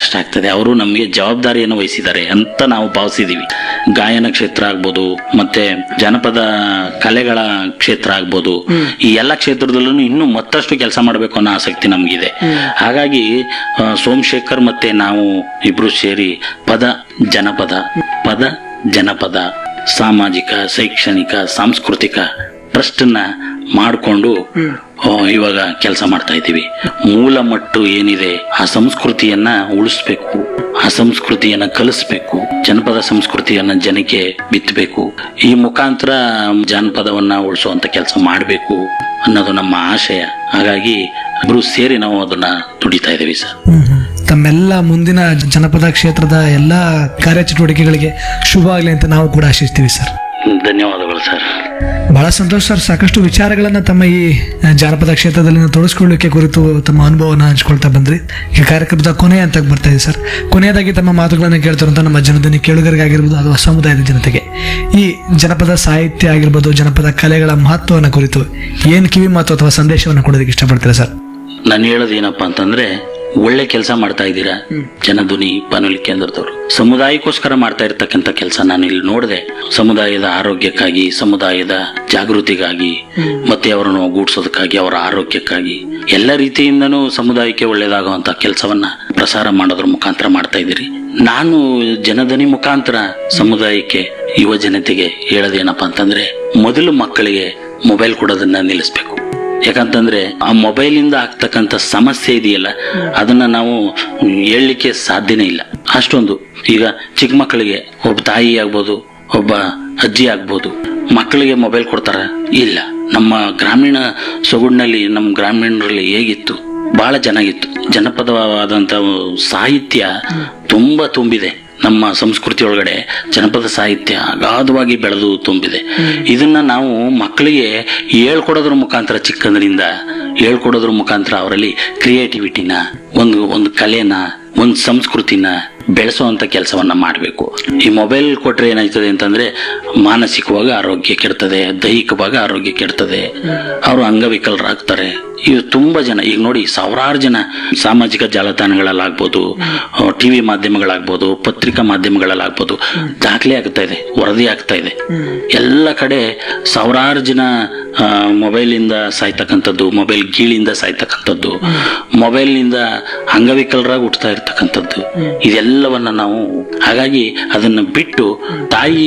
ಕಷ್ಟ ಆಗ್ತದೆ ಅವರು ನಮಗೆ ಜವಾಬ್ದಾರಿಯನ್ನು ವಹಿಸಿದ್ದಾರೆ ಅಂತ ನಾವು ಭಾವಿಸಿದೀವಿ ಗಾಯನ ಕ್ಷೇತ್ರ ಆಗ್ಬೋದು ಮತ್ತೆ ಜನಪದ ಕಲೆಗಳ ಕ್ಷೇತ್ರ ಆಗ್ಬೋದು ಈ ಎಲ್ಲ ಕ್ಷೇತ್ರದಲ್ಲೂ ಇನ್ನೂ ಮತ್ತಷ್ಟು ಕೆಲಸ ಮಾಡಬೇಕು ಅನ್ನೋ ಆಸಕ್ತಿ ನಮಗಿದೆ ಹಾಗಾಗಿ ಆ, ಸೋಮಶೇಖರ್ ಮತ್ತೆ ನಾವು ಇಬ್ರು ಸೇರಿ ಪದ ಜನಪದ ಪದ ಜನಪದ ಸಾಮಾಜಿಕ ಶೈಕ್ಷಣಿಕ ಸಾಂಸ್ಕೃತಿಕ ಟ್ರಸ್ಟನ್ನ ಮಾಡಿಕೊಂಡು ಇವಾಗ ಕೆಲಸ ಮಾಡ್ತಾ ಇದ್ದೀವಿ ಮೂಲ ಮಟ್ಟು ಏನಿದೆ ಆ ಸಂಸ್ಕೃತಿಯನ್ನ ಉಳಿಸ್ಬೇಕು ಆ ಸಂಸ್ಕೃತಿಯನ್ನ ಕಲಿಸ್ಬೇಕು ಜನಪದ ಸಂಸ್ಕೃತಿಯನ್ನ ಜನಕ್ಕೆ ಬಿತ್ತಬೇಕು ಈ ಮುಖಾಂತರ ಜಾನಪದವನ್ನ ಉಳಿಸುವಂತ ಕೆಲಸ ಮಾಡಬೇಕು ಅನ್ನೋದು ನಮ್ಮ ಆಶಯ ಹಾಗಾಗಿ ಇಬ್ರು ಸೇರಿ ನಾವು ಅದನ್ನ ದುಡಿತಾ ಇದ್ದೀವಿ ಸರ್ ಹ್ಮ್ ಹ್ಮ್. ತಮ್ಮೆಲ್ಲ ಮುಂದಿನ ಜನಪದ ಕ್ಷೇತ್ರದ ಎಲ್ಲ ಕಾರ್ಯಚಟುವಟಿಕೆಗಳಿಗೆ ಶುಭ ಆಗಲಿ ಅಂತ ನಾವು ಕೂಡ ಆಶಿಸ್ತೀವಿ ಸರ್ ಧನ್ಯವಾದಗಳು ಸರ್ ಬಹಳ ಸಂತೋಷ ಸರ್ ಸಾಕಷ್ಟು ವಿಚಾರಗಳನ್ನ ತಮ್ಮ ಈ ಆ, ಜಾನಪದ ಕ್ಷೇತ್ರದಲ್ಲಿ ನಾವು ತೊಡಗಿಸ್ಕೊಳ್ಳಿಕ್ಕೆ ಕುರಿತು ತಮ್ಮ ಅನುಭವನ ಹಂಚ್ಕೊಳ್ತಾ ಬಂದ್ರಿ ಈಗ ಕಾರ್ಯಕ್ರಮದ ಕೊನೆ ಅಂತ ಬರ್ತಾ ಇದೆ ಸರ್ ಕೊನೆಯದಾಗಿ ತಮ್ಮ ಮಾತುಗಳನ್ನ ಕೇಳ್ತಿರುವಂತ ನಮ್ಮ ಜನಧನಿ ಕೇಳುಗರಿಗಾಗಿರ್ಬೋದು ಅಥವಾ ಸಮುದಾಯದ ಜನತೆಗೆ ಈ ಜನಪದ ಸಾಹಿತ್ಯ ಆಗಿರ್ಬೋದು ಜನಪದ ಕಲೆಗಳ ಮಹತ್ವವನ್ನು ಕುರಿತು ಏನ್ ಕಿವಿ ಮಾತು ಅಥವಾ ಸಂದೇಶವನ್ನು ಕೊಡೋದಕ್ಕೆ ಇಷ್ಟಪಡ್ತೀರಾ ಸರ್ ನಾನು ಹೇಳೋದೇನಪ್ಪ ಅಂತಂದ್ರೆ ಒಳ್ಳೆ ಕೆಲಸ ಮಾಡ್ತಾ ಇದ್ದೀರಾ ಜನಧ್ವನಿ ಬಾನುಲಿ ಕೇಂದ್ರದವರು ಸಮುದಾಯಕ್ಕೋಸ್ಕರ ಮಾಡ್ತಾ ಇರ್ತಕ್ಕಂಥ ಕೆಲಸ ನಾನು ಇಲ್ಲಿ ನೋಡಿದೆ ಸಮುದಾಯದ ಆರೋಗ್ಯಕ್ಕಾಗಿ ಸಮುದಾಯದ ಜಾಗೃತಿಗಾಗಿ ಮತ್ತೆ ಅವರನ್ನು ಒಗ್ಗೂಡ್ಸೋದಕ್ಕಾಗಿ ಅವರ ಆರೋಗ್ಯಕ್ಕಾಗಿ ಎಲ್ಲ ರೀತಿಯಿಂದನೂ ಸಮುದಾಯಕ್ಕೆ ಒಳ್ಳೇದಾಗುವಂತ ಕೆಲಸವನ್ನ ಪ್ರಸಾರ ಮಾಡೋದ್ರ ಮುಖಾಂತರ ಮಾಡ್ತಾ ಇದ್ದೀರಿ ನಾನು ಜನಧನಿ ಮುಖಾಂತರ ಸಮುದಾಯಕ್ಕೆ ಯುವ ಜನತೆಗೆ ಹೇಳೋದೇನಪ್ಪ ಅಂತಂದ್ರೆ ಮೊದಲು ಮಕ್ಕಳಿಗೆ ಮೊಬೈಲ್ ಕೊಡೋದನ್ನ ನಿಲ್ಲಿಸ್ಬೇಕು ಯಾಕಂತಂದ್ರೆ ಆ ಮೊಬೈಲ್ ಇಂದ ಆಗ್ತಕ್ಕಂಥ ಸಮಸ್ಯೆ ಇದೆಯಲ್ಲ ಅದನ್ನ ನಾವು ಹೇಳಲಿಕ್ಕೆ ಸಾಧ್ಯನೇ ಇಲ್ಲ ಅಷ್ಟೊಂದು ಈಗ ಚಿಕ್ಕ ಮಕ್ಕಳಿಗೆ ಒಬ್ಬ ತಾಯಿ ಆಗ್ಬೋದು ಒಬ್ಬ ಅಜ್ಜಿ ಆಗ್ಬೋದು ಮಕ್ಕಳಿಗೆ ಮೊಬೈಲ್ ಕೊಡ್ತಾರ ಇಲ್ಲ ನಮ್ಮ ಗ್ರಾಮೀಣ ಸೊಗಡಿನಲ್ಲಿ ನಮ್ಮ ಗ್ರಾಮೀಣರಲ್ಲಿ ಹೇಗಿತ್ತು ಬಹಳ ಚೆನ್ನಾಗಿತ್ತು ಜನಪದವಾದಂಥ ಸಾಹಿತ್ಯ ತುಂಬಾ ತುಂಬಿದೆ ನಮ್ಮ ಸಂಸ್ಕೃತಿ ಒಳಗಡೆ ಜನಪದ ಸಾಹಿತ್ಯ ಅಗಾಧವಾಗಿ ಬೆಳೆದು ತುಂಬಿದೆ ಇದನ್ನ ನಾವು ಮಕ್ಕಳಿಗೆ ಹೇಳ್ಕೊಡೋದ್ರ ಮುಖಾಂತರ ಚಿಕ್ಕಂದ್ರಿಂದ ಹೇಳ್ಕೊಡೋದ್ರ ಮುಖಾಂತರ ಅವರಲ್ಲಿ ಕ್ರಿಯೇಟಿವಿಟಿನ ಒಂದು ಒಂದು ಕಲೆನ ಒಂದು ಸಂಸ್ಕೃತಿನ ಬೆಳೆಸುವಂತ ಕೆಲಸವನ್ನ ಮಾಡಬೇಕು ಈ ಮೊಬೈಲ್ ಕೊಟ್ರೆ ಏನಾಯ್ತದೆ ಅಂತಂದ್ರೆ ಮಾನಸಿಕವಾಗಿ ಆರೋಗ್ಯ ಕೆಡ್ತದೆ ದೈಹಿಕವಾಗಿ ಆರೋಗ್ಯ ಕೆಡ್ತದೆ ಅವರು ಅಂಗವಿಕಲರಾಗ್ತಾರೆ ಇದು ತುಂಬಾ ಜನ ಈಗ ನೋಡಿ ಸಾವಿರಾರು ಜನ ಸಾಮಾಜಿಕ ಜಾಲತಾಣಗಳಲ್ಲಾಗ್ಬೋದು ಟಿವಿ ಮಾಧ್ಯಮಗಳಾಗ್ಬೋದು ಪತ್ರಿಕಾ ಮಾಧ್ಯಮಗಳಲ್ಲಾಗ್ಬೋದು ದಾಖಲೆ ಆಗ್ತಾ ಇದೆ ವರದಿ ಆಗ್ತಾ ಇದೆ ಎಲ್ಲ ಕಡೆ ಸಾವಿರಾರು ಜನ ಆ, ಮೊಬೈಲಿಂದ ಸಾಯ್ತಕ್ಕಂಥದ್ದು ಮೊಬೈಲ್ ಗೀಳಿಂದ ಸಾಯ್ತಕ್ಕಂಥದ್ದು ಮೊಬೈಲ್ನಿಂದ ಅಂಗವಿಕಲರಾಗಿ ಹುಟ್ಟುತ್ತಾ ಇರ್ತಕ್ಕಂಥದ್ದು ಇದೆಲ್ಲವನ್ನ ನಾವು ಹಾಗಾಗಿ ಅದನ್ನ ಬಿಟ್ಟು ತಾಯಿ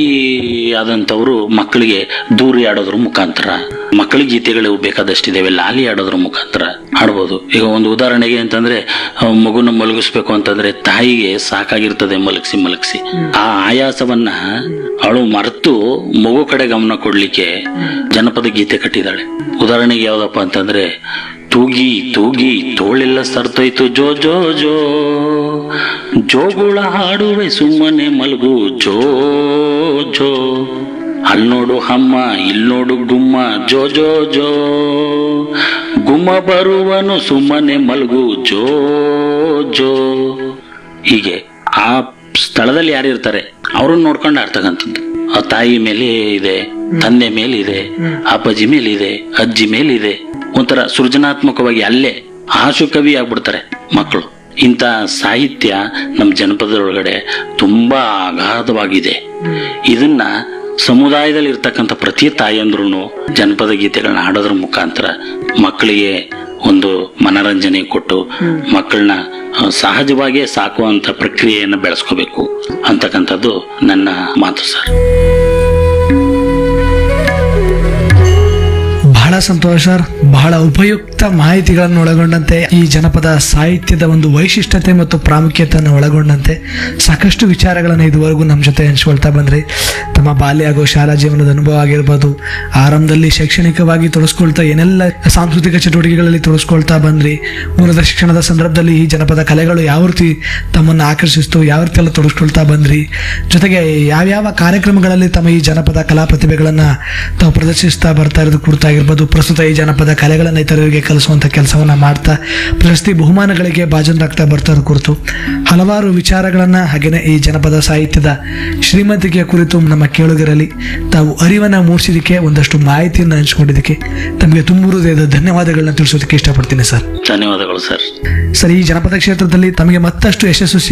ಆದಂಥವರು ಮಕ್ಕಳಿಗೆ ದೂರಿ ಆಡೋದ್ರ ಮುಖಾಂತರ ಮಕ್ಕಳಿಗೆ ಗೀತೆಗಳು ಬೇಕಾದಷ್ಟಿದಾವೆ ಲಾಲಿ ಆಡೋದ್ರ ಮುಖಾಂತರ ಆಡ್ಬೋದು ಈಗ ಒಂದು ಉದಾಹರಣೆಗೆ ಅಂತಂದ್ರೆ ಆ, ಮಗುನ ಮಲಗಿಸ್ಬೇಕು ಅಂತಂದ್ರೆ ತಾಯಿಗೆ ಸಾಕಾಗಿರ್ತದೆ ಮಲಗಿಸಿ ಮಲಗಿಸಿ ಆ ಆಯಾಸವನ್ನ ಅವಳು ಮರೆತು ಮಗು ಕಡೆ ಗಮನ ಕೊಡ್ಲಿಕ್ಕೆ ಜನಪದ ಗೀತೆ ಕಟ್ಟಿದಾಳೆ ಉದಾಹರಣೆಗೆ ಯಾವ್ದಪ್ಪ ಅಂತಂದ್ರೆ ತೂಗಿ ತೂಗಿ ತೋಳೆಲ್ಲ ಸರ್ತೋಯ್ತು ಜೋ ಜೋ ಜೋ ಜೋಗುಳ ಹಾಡುವೆ ಸುಮ್ಮನೆ ಮಲಗು ಜೋ ಜೋ ಅಲ್ ನೋಡು ಹಮ್ಮ ಇಲ್ ನೋಡು ಗುಮ್ಮ ಜೋ ಜೋ ಜೋ ಗುಮ್ಮ ಬರುವನು ಸುಮ್ಮನೆ ಮಲಗು ಜೋ ಜೋ ಹೀಗೆ ಆ ಸ್ಥಳದಲ್ಲಿ ಯಾರಿರ್ತಾರೆ ಅವ್ರನ್ನ ನೋಡ್ಕೊಂಡು ಆಡ್ತಕ್ಕಂಥದ್ದು ಆ ತಾಯಿ ಮೇಲೆ ಇದೆ ತಂದೆ ಮೇಲಿದೆ ಅಪ್ಪಾಜಿ ಮೇಲಿದೆ ಅಜ್ಜಿ ಮೇಲಿದೆ ಒಂಥರ ಸೃಜನಾತ್ಮಕವಾಗಿ ಅಲ್ಲೇ ಆಶು ಕವಿ ಆಗ್ಬಿಡ್ತಾರೆ ಮಕ್ಕಳು ಇಂಥ ಸಾಹಿತ್ಯ ನಮ್ಮ ಜನಪದದೊಳಗಡೆ ತುಂಬಾ ಅಗಾಧವಾಗಿದೆ ಇದನ್ನ ಸಮುದಾಯದಲ್ಲಿ ಇರ್ತಕ್ಕಂಥ ಪ್ರತಿ ತಾಯಿಯಂದ್ರೂ ಜನಪದ ಗೀತೆಗಳನ್ನ ಹಾಡೋದ್ರ ಮುಖಾಂತರ ಮಕ್ಕಳಿಗೆ ಒಂದು ಮನರಂಜನೆ ಕೊಟ್ಟು ಮಕ್ಕಳನ್ನ ಆ, ಸಹಜವಾಗಿಯೇ ಸಾಕುವಂತ ಪ್ರಕ್ರಿಯೆಯನ್ನು ಬೆಳೆಸ್ಕೋಬೇಕು ಅಂತಕ್ಕಂಥದ್ದು ನನ್ನ ಮಾತು ಸರ್ ಬಹಳ ಸಂತೋಷ ಸರ್ ಬಹಳ ಉಪಯುಕ್ತ ಮಾಹಿತಿಗಳನ್ನು ಒಳಗೊಂಡಂತೆ ಈ ಜನಪದ ಸಾಹಿತ್ಯದ ಒಂದು ವೈಶಿಷ್ಟ್ಯತೆ ಮತ್ತು ಪ್ರಾಮುಖ್ಯತೆಯನ್ನು ಒಳಗೊಂಡಂತೆ ಸಾಕಷ್ಟು ವಿಚಾರಗಳನ್ನು ಇದುವರೆಗೂ ನಮ್ಮ ಜೊತೆ ಹಂಚ್ಕೊಳ್ತಾ ಬಂದ್ರಿ ತಮ್ಮ ಬಾಲ್ಯ ಹಾಗೂ ಶಾಲಾ ಜೀವನದ ಅನುಭವ ಆಗಿರ್ಬೋದು ಆರಂಭದಲ್ಲಿ ಶೈಕ್ಷಣಿಕವಾಗಿ ತೊಡಸ್ಕೊಳ್ತಾ ಏನೆಲ್ಲ ಸಾಂಸ್ಕೃತಿಕ ಚಟುವಟಿಕೆಗಳಲ್ಲಿ ತೊಡಸ್ಕೊಳ್ತಾ ಬಂದ್ರಿ ಉನ್ನತ ಶಿಕ್ಷಣದ ಸಂದರ್ಭದಲ್ಲಿ ಈ ಜನಪದ ಕಲೆಗಳು ಯಾವ ರೀತಿ ತಮ್ಮನ್ನು ಆಕರ್ಷಿಸ್ತು ಯಾವ ರೀತಿ ಎಲ್ಲ ತೊಡಸ್ಕೊಳ್ತಾ ಬಂದ್ರಿ ಜೊತೆಗೆ ಯಾವ್ಯಾವ ಕಾರ್ಯಕ್ರಮಗಳಲ್ಲಿ ತಮ್ಮ ಈ ಜನಪದ ಕಲಾ ಪ್ರತಿಭೆಗಳನ್ನ ತಾವು ಪ್ರದರ್ಶಿಸ್ತಾ ಬರ್ತಾ ಇರೋದು ಕುರಿತಾಗಿರ್ಬೋದು ಪ್ರಸ್ತುತ ಈ ಜನಪದ ಕಲೆಗಳನ್ನ ಇತರರಿಗೆ ಕಲಿಸುವಂತ ಕೆಲಸವನ್ನ ಮಾಡ್ತಾ ಪ್ರಶಸ್ತಿ ಬಹುಮಾನಗಳಿಗೆ ಭಾಜನರಾಗ್ತಾ ಬರ್ತಾ ಇರೋ ಕುರಿತು ಹಲವಾರು ವಿಚಾರಗಳನ್ನ ಹಾಗೇನೆ ಈ ಜನಪದ ಸಾಹಿತ್ಯದ ಶ್ರೀಮಂತಿಕೆಯ ಕುರಿತು ನಮ್ಮ ಕೇಳುಗರಲ್ಲಿ ತಾವು ಅರಿವನ್ನ ಮೂಡಿಸಿದಕ್ಕೆ ಒಂದಷ್ಟು ಮಾಹಿತಿಯನ್ನು ಹಂಚಿಕೊಂಡಿದ್ದಕ್ಕೆ ತಮಗೆ ತುಂಬ ಹೃದಯದ ಧನ್ಯವಾದಗಳನ್ನ ತಿಳಿಸೋದಕ್ಕೆ ಇಷ್ಟಪಡ್ತೀನಿ ಸರ್ ಧನ್ಯವಾದಗಳು ಸರ್ ಸರ್ ಈ ಜನಪದ ಕ್ಷೇತ್ರದಲ್ಲಿ ತಮಗೆ ಮತ್ತಷ್ಟು ಯಶಸ್ಸು